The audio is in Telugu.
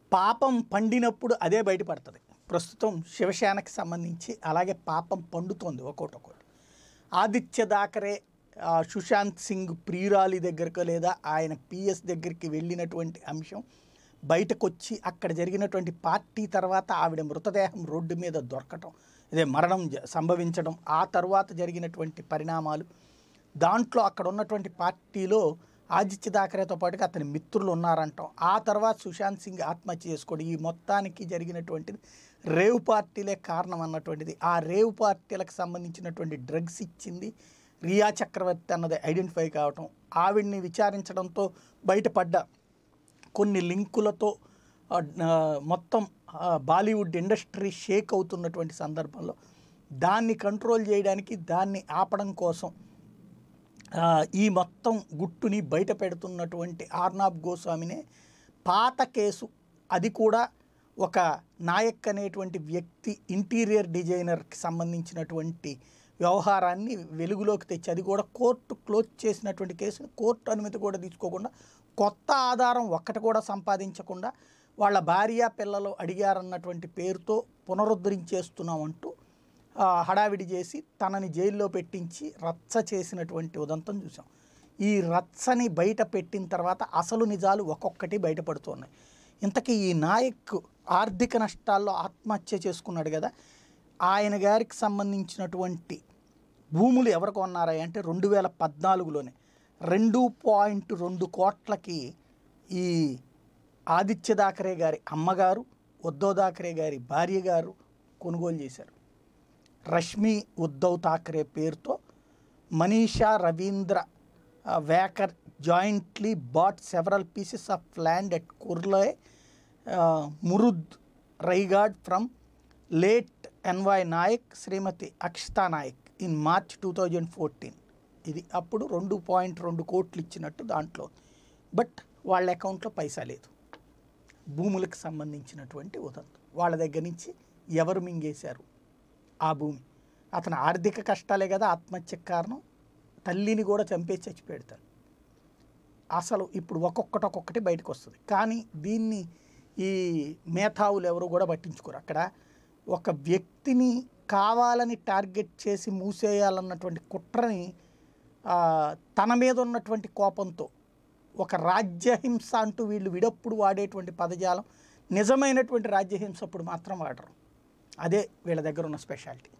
పాపం పండినప్పుడు అదే బయటపడుతుంది ప్రస్తుతం శివసేనకి సంబంధించి అలాగే పాపం పండుతోంది ఒక్కోటి ఒక్కోటి ఆదిత్య దాకరే ఆ, సుశాంత్ సింగ్ ప్రియురాలి దగ్గరకు లేదా ఆయన పిఎస్ దగ్గరికి వెళ్ళినటువంటి అంశం బయటకు వచ్చి అక్కడ జరిగినటువంటి పార్టీ తర్వాత ఆవిడ మృతదేహం రోడ్డు మీద దొరకటం ఇదే మరణం జ- సంభవించడం ఆ తర్వాత జరిగినటువంటి పరిణామాలు దాంట్లో అక్కడ ఉన్నటువంటి పార్టీలో ఆదిత్య దాకరేతో పాటుగా అతని మిత్రులు ఉన్నారంటాం ఆ తర్వాత సుశాంత్ సింగ్ ఆత్మహత్య చేసుకోవడం ఈ మొత్తానికి జరిగినటువంటిది రేవ్ పార్టీలే కారణం అన్నటువంటిది ఆ రేవ్ పార్టీలకు సంబంధించినటువంటి డ్రగ్స్ ఇచ్చింది రియా చక్రవర్తి అన్నది ఐడెంటిఫై కావటం ఆవిడ్ని విచారించడంతో బయటపడ్డ కొన్ని లింకులతో ఆ, ఆ, మొత్తం ఆ, బాలీవుడ్ ఇండస్ట్రీ షేక్ అవుతున్నటువంటి సందర్భంలో దాన్ని కంట్రోల్ చేయడానికి దాన్ని ఆపడం కోసం ఆ, ఈ మొత్తం గుట్టుని బయట పెడుతున్నటువంటి ఆర్నాబ్ గోస్వామినే పాత కేసు అది కూడా ఒక నాయక్ అనేటువంటి వ్యక్తి ఇంటీరియర్ డిజైనర్కి సంబంధించినటువంటి వ్యవహారాన్ని వెలుగులోకి తెచ్చి అది కూడా కోర్టు క్లోజ్ చేసినటువంటి కేసును కోర్టు అనుమతి కూడా తీసుకోకుండా కొత్త ఆధారం ఒక్కటి కూడా సంపాదించకుండా వాళ్ళ భార్య పిల్లలు అడిగారన్నటువంటి పేరుతో పునరుద్ధరించేస్తున్నామంటూ ఆ, హడావిడి చేసి తనని జైల్లో పెట్టించి రచ్చ చేసినటువంటి ఉదంతం చూసాం ఈ రచ్చని బయట పెట్టిన తర్వాత అసలు నిజాలు ఒక్కొక్కటి బయటపడుతున్నాయి ఇంతకీ ఈ నాయక్ ఆర్థిక నష్టాల్లో ఆత్మహత్య చేసుకున్నాడు కదా ఆయన గారికి సంబంధించినటువంటి భూములు ఎవరు కొన్నారా అంటే రెండు వేల పద్నాలుగులోనే రెండు పాయింట్ రెండు కోట్లకి ఈ ఆదిత్య దాకరే గారి అమ్మగారు ఉద్ధవ్ థాకరే గారి భార్య గారు కొనుగోలు చేశారు రష్మి ఉద్ధవ్ థాకరే పేరుతో మనీషా రవీంద్ర ఆ, Waikar jointly bought several pieces of land at Korlai Murud Raigad from late N Y Naik Shrimati Akshata Naik in March two thousand fourteen ఇది అప్పుడు రెండు పాయింట్ రెండు కోట్లు ఇచ్చినట్టు దాంట్లో బట్ వాళ్ళ అకౌంట్లో పైసా లేదు భూములకు సంబంధించినటువంటి ఉదంతం వాళ్ళ దగ్గర నుంచి ఎవరు మింగేశారు ఆ భూమి అతని ఆర్థిక కష్టాలే కదా ఆత్మహత్యకు కారణం తల్లిని కూడా చంపేసి చచ్చిపోయాడు తను అసలు ఇప్పుడు ఒక్కొక్కటి ఒక్కొక్కటి బయటకు వస్తుంది కానీ దీన్ని ఈ మేధావులు ఎవరు కూడా పట్టించుకోరు అక్కడ ఒక వ్యక్తిని కావాలని టార్గెట్ చేసి మూసేయాలన్నటువంటి కుట్రని ఆ, తన మీద ఉన్నటువంటి కోపంతో ఒక రాజ్యహింస అంటూ వీళ్ళు విడప్పుడు వాడేటువంటి పదజాలం నిజమైనటువంటి రాజ్యహింస అప్పుడు మాత్రం వాడరు అదే వీళ్ళ దగ్గర ఉన్న స్పెషాలిటీ